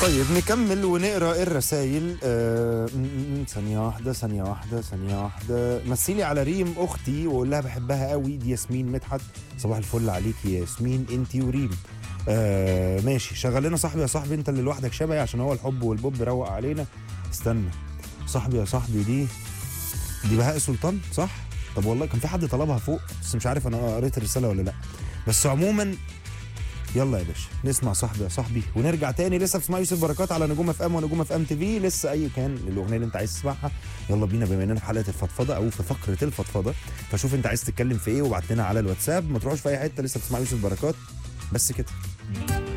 طيب نكمل ونقرا الرسائل آه م- م- ثانية واحدة ثانية واحدة ثانية واحدة مثلي على ريم أختي وأقول لها بحبها قوي دي ياسمين مدحت صباح الفل عليكي يا ياسمين أنتي وريم آه ماشي شغل لنا صاحبي يا صاحبي أنت اللي لوحدك شبهي عشان هو الحب والبوب روق علينا استنى صاحبي يا صاحبي دي دي بهاء سلطان صح؟ طب والله كان في حد طلبها فوق بس مش عارف انا قريت الرساله ولا لا بس عموما يلا يا باشا نسمع صاحبي يا صاحبي ونرجع تاني لسه بتسمع يوسف بركات على نجوم اف ام ونجوم اف ام تي في لسه اي كان الاغنيه اللي انت عايز تسمعها يلا بينا بما اننا في حلقه الفضفضه او في فقره الفضفضه فشوف انت عايز تتكلم في ايه وابعت لنا على الواتساب ما تروحش في اي حته لسه بتسمع يوسف بركات بس كده